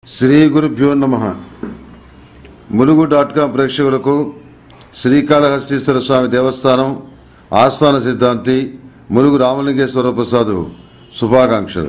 శ్రీ గురుభ్యో నమ Mulugu dot com ప్రేక్షకులకు శ్రీకాళహస్తీశ్వర స్వామి దేవస్థానం ఆస్థాన సిద్ధాంతి ములుగు రామలింగేశ్వర ప్రసాద్ శుభాకాంక్షలు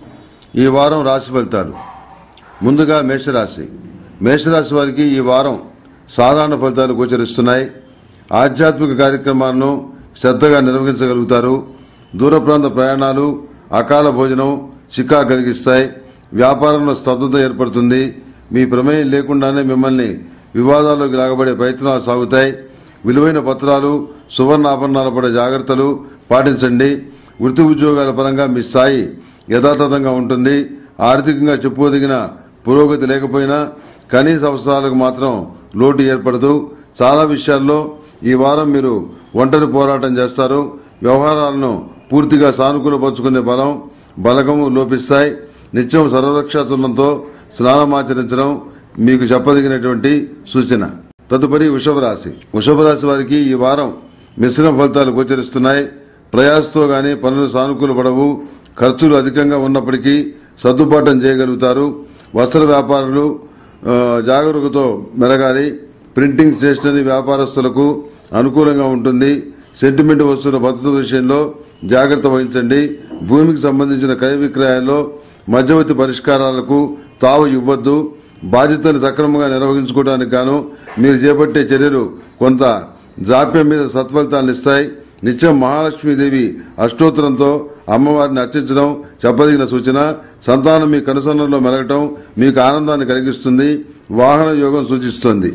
ఈ వారం రాశి ఫలితాలు ముందుగా మేషరాశి మేషరాశి వారికి ఈ వారం సాధారణ ఫలితాలు గోచరిస్తున్నాయి ఆధ్యాత్మిక కార్యక్రమాలను శ్రద్ధగా నిర్వహించగలుగుతారు దూర ప్రాంత ప్రయాణాలు అకాల భోజనం చికా కలిగిస్తాయి వ్యాపారంలో స్తబ్దత ఏర్పడుతుంది మీ ప్రమేయం లేకుండానే మిమ్మల్ని వివాదాల్లోకి లాగబడే ప్రయత్నాలు సాగుతాయి విలువైన పత్రాలు సువర్ణాభరణాల పడే జాగ్రత్తలు పాటించండి వృత్తి ఉద్యోగాల పరంగా మీ స్థాయి యథాతథంగా ఉంటుంది ఆర్థికంగా చెప్పుకోదగిన పురోగతి లేకపోయినా కనీస అవసరాలకు మాత్రం లోటు ఏర్పడదు చాలా విషయాల్లో ఈ వారం మీరు ఒంటరి పోరాటం చేస్తారు వ్యవహారాలను పూర్తిగా సానుకూలపరుచుకునే బలం బలగము లోపిస్తాయి నిత్యం సర్వరక్షాతులంతో స్నానమాచరించడం మీకు చెప్పదగినటువంటి సూచన తదుపరి వృషభ రాశి వృషభ రాశి వారికి ఈ వారం మిశ్రమ ఫలితాలు గోచరిస్తున్నాయి ప్రయాసతో గాని పనులు సానుకూలపడవు ఖర్చులు అధికంగా ఉన్నప్పటికీ సర్దుబాటం చేయగలుగుతారు వస్త్ర వ్యాపారులు ఆ, జాగరూకతో మెలగాలి ప్రింటింగ్ స్టేషనరీ వ్యాపారస్తులకు అనుకూలంగా ఉంటుంది సెంటిమెంట్ వస్తువుల భద్రత విషయంలో జాగ్రత్త వహించండి భూమికి సంబంధించిన క్రయ విక్రయాల్లో మధ్యవర్తి పరిష్కారాలకు తావు ఇవ్వద్దు బాధ్యతలు సక్రమంగా నిర్వహించుకోవడానికి గాను మీరు చేపట్టే చర్యలు కొంత జాప్యం మీద సత్ఫలితాలను ఇస్తాయి నిత్యం మహాలక్ష్మీదేవి అష్టోత్తరంతో అమ్మవారిని అర్చించడం చెప్పదగిన సూచన సంతానం మీ కనుసన్నలో మెలగటం మీకు ఆనందాన్ని కలిగిస్తుంది వాహన యోగం సూచిస్తుంది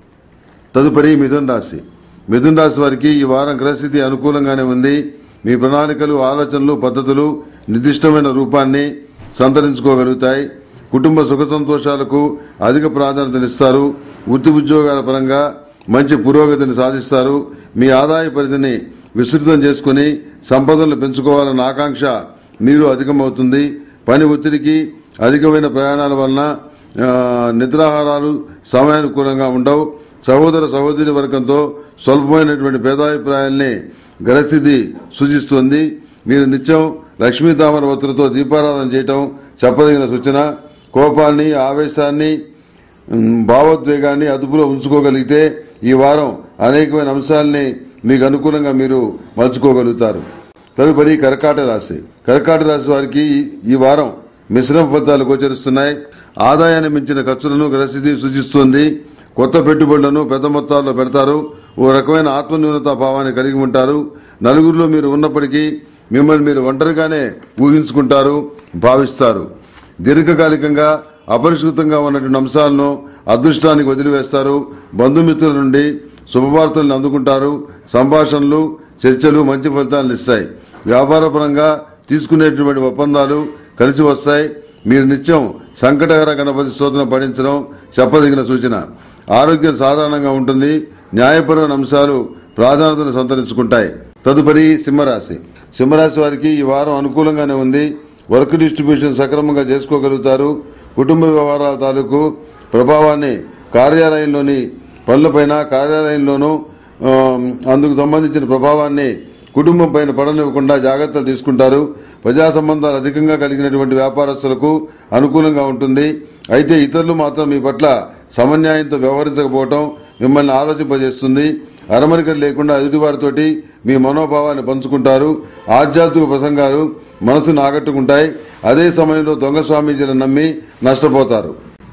తదుపరి మిథున్ రాశి మిథున్ రాశి వారికి ఈ వారం గ్రహస్థితి అనుకూలంగానే ఉంది మీ ప్రణాళికలు ఆలోచనలు పద్ధతులు నిర్దిష్టమైన రూపాన్ని సంతరించుకోగలుగుతాయి కుటుంబ సుఖ సంతోషాలకు అధిక ప్రాధాన్యతనిస్తారు వృత్తి ఉద్యోగాల పరంగా మంచి పురోగతిని సాధిస్తారు మీ ఆదాయ పరిధిని విస్తృతం చేసుకుని సంపదలను పెంచుకోవాలన్న ఆకాంక్ష మీరు అధికమవుతుంది పని ఒత్తిడికి అధికమైన ప్రయాణాల వలన ఆ, నిద్రాహారాలు సమయానుకూలంగా ఉండవు సహోదర సహోదరి వర్గంతో స్వల్పమైనటువంటి భేదాభిప్రాయాల్ని గ్రహస్థితి సూచిస్తుంది మీరు నిత్యం లక్ష్మీ తామర ఒత్తులతో దీపారాధన చేయటం చెప్పదగిన సూచన కోపాన్ని ఆవేశాన్ని ఉమ్, భావోద్వేగాన్ని అదుపులో ఉంచుకోగలిగితే ఈ వారం అనేకమైన అంశాలని మీకు అనుకూలంగా మీరు మలుచుకోగలుగుతారు తదుపరి కర్కాట రాశి కర్కాట రాశి వారికి ఈ- ఈ వారం మిశ్రమ ఫలితాలు గోచరిస్తున్నాయి ఆదాయాన్ని మించిన ఖర్చులను గ్రహస్థితి సూచిస్తుంది కొత్త పెట్టుబడులను పెద్ద మొత్తాల్లో పెడతారు ఓ రకమైన ఆత్మన్యూనతా భావాన్ని కలిగి ఉంటారు నలుగురిలో మీరు ఉన్నప్పటికీ మిమ్మల్ని మీరు ఒంటరిగానే ఊహించుకుంటారు భావిస్తారు దీర్ఘకాలికంగా అపరిష్కృతంగా ఉన్నటువంటి అంశాలను అదృష్టానికి వదిలివేస్తారు బంధుమిత్రుల నుండి శుభవార్తలను అందుకుంటారు సంభాషణలు చర్చలు మంచి ఫలితాలను ఇస్తాయి వ్యాపారపరంగా తీసుకునేటువంటి ఒప్పందాలు కలిసి వస్తాయి మీరు నిత్యం సంకటహర గణపతి స్తోత్రం పఠించడం చెప్పదగిన సూచన ఆరోగ్యం సాధారణంగా ఉంటుంది న్యాయపరమైన అంశాలు ప్రాధాన్యతను సంతరించుకుంటాయి తదుపరి సింహరాశి సింహరాశి వారికి ఈ వారం అనుకూలంగానే ఉంది వర్క్ డిస్ట్రిబ్యూషన్ సక్రమంగా చేసుకోగలుగుతారు కుటుంబ వ్యవహారాల తాలూకు ప్రభావాన్ని కార్యాలయంలోని పనులపైన కార్యాలయంలోనూ ఆ, అందుకు సంబంధించిన ప్రభావాన్ని కుటుంబం పైన పడనివ్వకుండా జాగ్రత్తలు తీసుకుంటారు ప్రజా సంబంధాలు అధికంగా కలిగినటువంటి వ్యాపారస్తులకు అనుకూలంగా ఉంటుంది అయితే ఇతరులు మాత్రం మీ పట్ల సమన్యాయంతో వ్యవహరించకపోవటం మిమ్మల్ని ఆలోచింపజేస్తుంది అరమరికలు లేకుండా ఎదుటివారితోటి మీ మనోభావాన్ని పంచుకుంటారు ఆధ్యాత్మిక ప్రసంగాలు మనసును ఆకట్టుకుంటాయి అదే సమయంలో దొంగ స్వామీజీలను నమ్మి నష్టపోతారు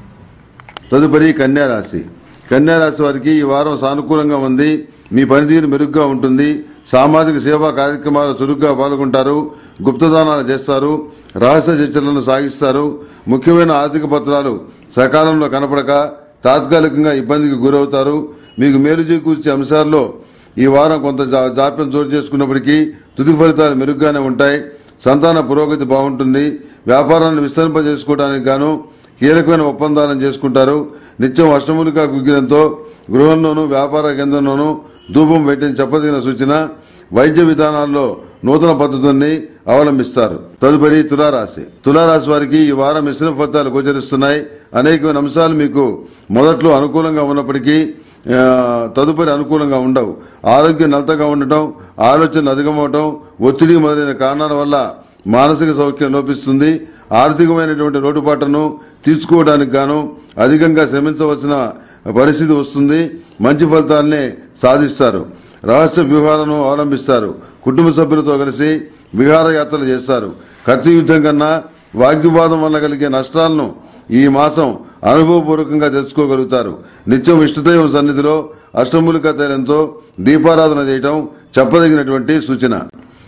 తదుపరి కన్యా రాశి కన్యా రాశి వారికి ఈ వారం సానుకూలంగా ఉంది మీ పనితీరు మెరుగ్గా ఉంటుంది సామాజిక సేవా కార్యక్రమాలు చురుగ్గా పాల్గొంటారు గుప్తదానాలు చేస్తారు రహస్య చర్చలను సాగిస్తారు ముఖ్యమైన ఆర్థిక పత్రాలు సకాలంలో కనపడక తాత్కాలికంగా ఇబ్బందికి గురవుతారు మీకు మేలు చేకూర్చే అంశాల్లో ఈ వారం కొంత జా- జాప్యం చోటు చేసుకున్నప్పటికీ తుది ఫలితాలు మెరుగ్గానే ఉంటాయి సంతాన పురోగతి బాగుంటుంది వ్యాపారాన్ని విస్తరింపజేసుకోవడానికి గాను కీలకమైన ఒప్పందాలను చేసుకుంటారు నిత్యం అష్టములుగా గుగ్గిలంతో గృహంలోనూ వ్యాపార కేంద్రంలోనూ ధూపం పెట్టని చెప్పదగిన సూచన వైద్య విధానాల్లో నూతన పద్ధతుల్ని అవలంబిస్తారు తదుపరి తులారాశి తులారాశి వారికి ఈ వారం మిశ్రమ ఫలితాలు గోచరిస్తున్నాయి అనేకమైన అంశాలు మీకు మొదట్లో అనుకూలంగా ఉన్నప్పటికీ ఆ, తదుపరి అనుకూలంగా ఉండవు ఆరోగ్యం నలతగా ఉండటం ఆలోచనలు అధికమవటం ఒత్తిడి మొదలైన కారణాల వల్ల మానసిక సౌఖ్యం లోపిస్తుంది ఆర్థికమైనటువంటి లోటుపాట్లను తీర్చుకోవడానికి గాను అధికంగా శ్రమించవలసిన పరిస్థితి వస్తుంది మంచి ఫలితాలనే సాధిస్తారు రహస్య వ్యూహాలను అవలంబిస్తారు కుటుంబ సభ్యులతో కలిసి విహారయాత్రలు చేస్తారు ఖర్చు యుద్ధం కన్నా వాగ్వివాదం వల్ల కలిగే నష్టాలను ఈ మాసం అనుభవపూర్వకంగా తెలుసుకోగలుగుతారు నిత్యం ఇష్టదైవం సన్నిధిలో అష్టమూలిక తైలంతో దీపారాధన చేయటం చెప్పదగినటువంటి సూచన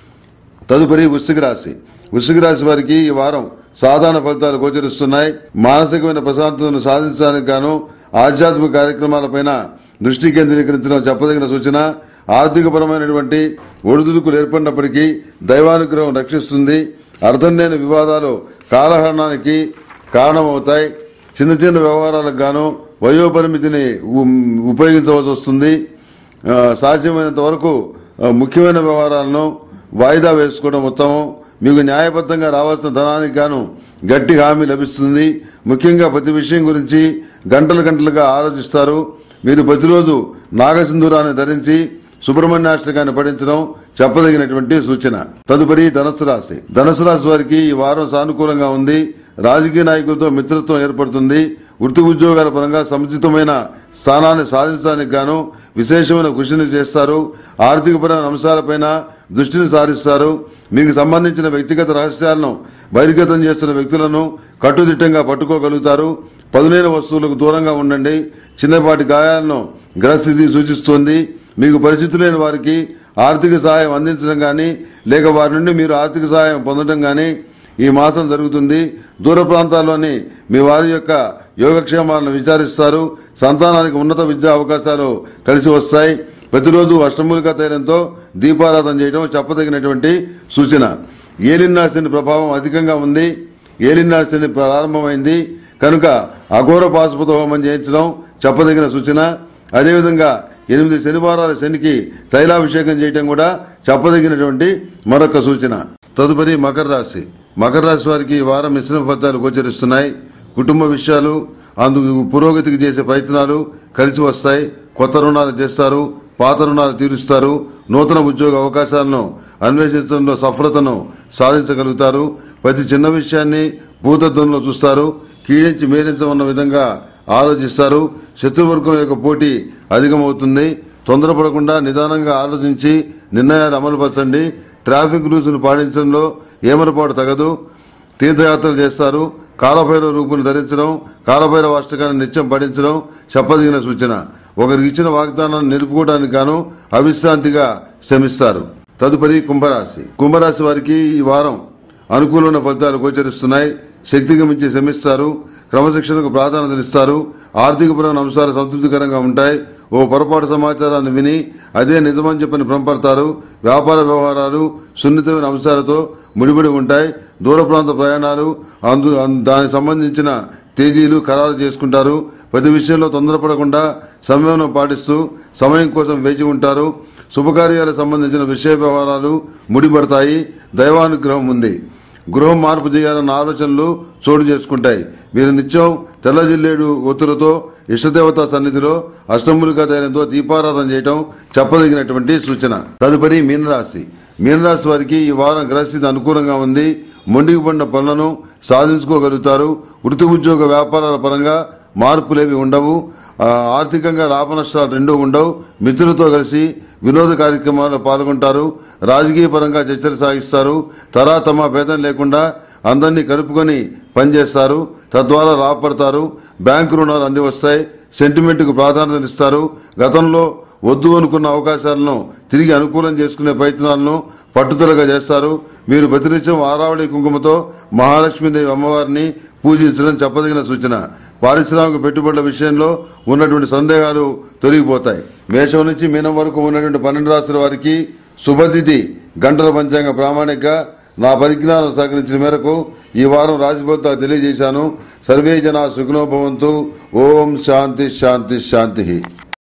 తదుపరి వృశ్చిక రాశి వృశ్చిక రాశి వారికి ఈ వారం సాధారణ ఫలితాలు గోచరిస్తున్నాయి మానసికమైన ప్రశాంతతను సాధించడానికి గాను ఆధ్యాత్మిక కార్యక్రమాలపైన దృష్టి కేంద్రీకరించడం చెప్పదగిన సూచన ఆర్థికపరమైనటువంటి ఒడిదుడుకులు ఏర్పడినప్పటికీ దైవానుగ్రహం రక్షిస్తుంది అర్థం లేని వివాదాలు కాలహరణానికి కారణమవుతాయి చిన్న చిన్న వ్యవహారాలకు గాను వయోపరిమితిని ఉ- ఉపయోగించవలసి వస్తుంది ఆ, సాధ్యమైనంత వరకు ఆ, ముఖ్యమైన వ్యవహారాలను వాయిదా వేసుకోవడం ఉత్తమం మీకు న్యాయబద్ధంగా రావాల్సిన ధనానికి గాను గట్టి హామీ లభిస్తుంది ముఖ్యంగా ప్రతి విషయం గురించి గంటలు గంటలుగా ఆలోచిస్తారు మీరు ప్రతిరోజు నాగసింధూరాన్ని ధరించి సుబ్రహ్మణ్యాష్టకాన్ని పఠించడం చెప్పదగినటువంటి సూచన తదుపరి ధనస్సు రాశి ధనస్సు రాశి వారికి ఈ వారం సానుకూలంగా ఉంది రాజకీయ నాయకులతో మిత్రత్వం ఏర్పడుతుంది వృత్తి ఉద్యోగాల పరంగా సముచితమైన స్థానాన్ని సాధించడానికి గాను విశేషమైన కృషిని చేస్తారు ఆర్థికపరమైన అంశాలపైన దృష్టిని సారిస్తారు మీకు సంబంధించిన వ్యక్తిగత రహస్యాలను బహిర్గతం చేస్తున్న వ్యక్తులను కట్టుదిట్టంగా పట్టుకోగలుగుతారు పదునైన వస్తువులకు దూరంగా ఉండండి చిన్నపాటి గాయాలను గ్రహస్థితి సూచిస్తోంది మీకు పరిస్థితి లేని వారికి ఆర్థిక సహాయం అందించడం కానీ లేక వారి నుండి మీరు ఆర్థిక సహాయం పొందడం కానీ ఈ మాసం జరుగుతుంది దూర ప్రాంతాల్లోని మీ వారి యొక్క యోగక్షేమాలను విచారిస్తారు సంతానానికి ఉన్నత విద్యా అవకాశాలు కలిసి వస్తాయి ప్రతిరోజు అష్టమూలిక తైలంతో దీపారాధన చేయడం చెప్పదగినటువంటి సూచన ఏలినాశని ప్రభావం అధికంగా ఉంది ఏలినాశని ప్రారంభమైంది కనుక అఘోర పాశుపత హోమం చేయించడం చెప్పదగిన సూచన అదేవిధంగా ఎనిమిది శనివారాల శనికి తైలాభిషేకం చేయటం కూడా చెప్పదగినటువంటి మరొక సూచన తదుపరి మకర రాశి మకర రాశి వారికి ఈ వారం మిశ్రమ ఫలితాలు గోచరిస్తున్నాయి కుటుంబ విషయాలు అందుకు పురోగతికి చేసే ప్రయత్నాలు కలిసి వస్తాయి కొత్త రుణాలు చేస్తారు పాత రుణాలు తీరుస్తారు నూతన ఉద్యోగ అవకాశాలను అన్వేషించడంలో సఫలతను సాధించగలుగుతారు ప్రతి చిన్న విషయాన్ని భూతత్వంలో చూస్తారు కీడించి మేరించమన్న విధంగా ఆలోచిస్తారు శత్రువర్గం యొక్క పోటీ అధికమవుతుంది తొందరపడకుండా నిదానంగా ఆలోచించి నిర్ణయాలు అమలుపరచండి ట్రాఫిక్ రూల్స్ను పాటించడంలో ఏమరపాటు తగదు తీర్థయాత్రలు చేస్తారు కాలభైరవ రూపును ధరించడం కాలభైరవ అష్టకాన్ని నిత్యం పఠించడం చెప్పదగిన సూచన ఒకరికి ఇచ్చిన వాగ్దానాన్ని నిలుపుకోవడానికి గాను అవిశ్రాంతిగా శ్రమిస్తారు తదుపరి కుంభరాశి కుంభరాశి వారికి ఈ వారం అనుకూలమైన ఫలితాలు గోచరిస్తున్నాయి శక్తికి మించి శ్రమిస్తారు క్రమశిక్షణకు ప్రాధాన్యతనిస్తారు ఆర్థికపరమైన అంశాలు సంతృప్తికరంగా ఉంటాయి ఓ పొరపాటు సమాచారాన్ని విని అదే నిజమని చెప్పని భ్రమపడతారు వ్యాపార వ్యవహారాలు సున్నితమైన అంశాలతో ముడిపడి ఉంటాయి దూర ప్రాంత ప్రయాణాలు అందు అం- దానికి సంబంధించిన తేదీలు ఖరారు చేసుకుంటారు ప్రతి విషయంలో తొందరపడకుండా సంయమనం పాటిస్తూ సమయం కోసం వేచి ఉంటారు శుభకార్యాలకు సంబంధించిన విషయ వ్యవహారాలు ముడిపడతాయి దైవానుగ్రహం ఉంది గృహం మార్పు చేయాలన్న ఆలోచనలు చోటు చేసుకుంటాయి మీరు నిత్యం తెల్ల జిల్లేడు ఒత్తులతో ఇష్టదేవత సన్నిధిలో అష్టములుగా ధైర్యంతో దీపారాధన చేయటం చెప్పదగినటువంటి సూచన తదుపరి మీనరాశి మీనరాశి వారికి ఈ వారం గ్రహస్థితి అనుకూలంగా ఉంది మొండికి పడిన పనులను సాధించుకోగలుగుతారు వృత్తి ఉద్యోగ వ్యాపారాల పరంగా మార్పులేవి ఉండవు ఆ, ఆర్థికంగా లాభ నష్టాలు రెండూ ఉండవు మిత్రులతో కలిసి వినోద కార్యక్రమాల్లో పాల్గొంటారు రాజకీయ పరంగా చర్చలు సాగిస్తారు తరా తమ భేదం లేకుండా అందరినీ కలుపుకొని పనిచేస్తారు తద్వారా లాభపడతారు బ్యాంకు రుణాలు అందివస్తాయి సెంటిమెంట్కు ప్రాధాన్యతనిస్తారు గతంలో వద్దు అనుకున్న అవకాశాలను తిరిగి అనుకూలం చేసుకునే ప్రయత్నాలను పట్టుదలగా చేస్తారు మీరు ప్రతినిత్యం ఆరావళి కుంకుమతో మహాలక్ష్మీదేవి అమ్మవారిని పూజించడం చెప్పదగిన సూచన పారిశ్రామిక పెట్టుబడుల విషయంలో ఉన్నటువంటి సందేహాలు తొలగిపోతాయి మేషం నుంచి మీనం వరకు ఉన్నటువంటి పన్నెండు రాష్ట్రాల వారికి శుభతిథి గంటల పంచాంగ ప్రామాణిక నా పరిజ్ఞానం సహకరించిన మేరకు ఈ వారం రాజభద్ర తెలియజేశాను సర్వే జన సుఖనోభవంతు ఓం శాంతి శాంతి శాంతి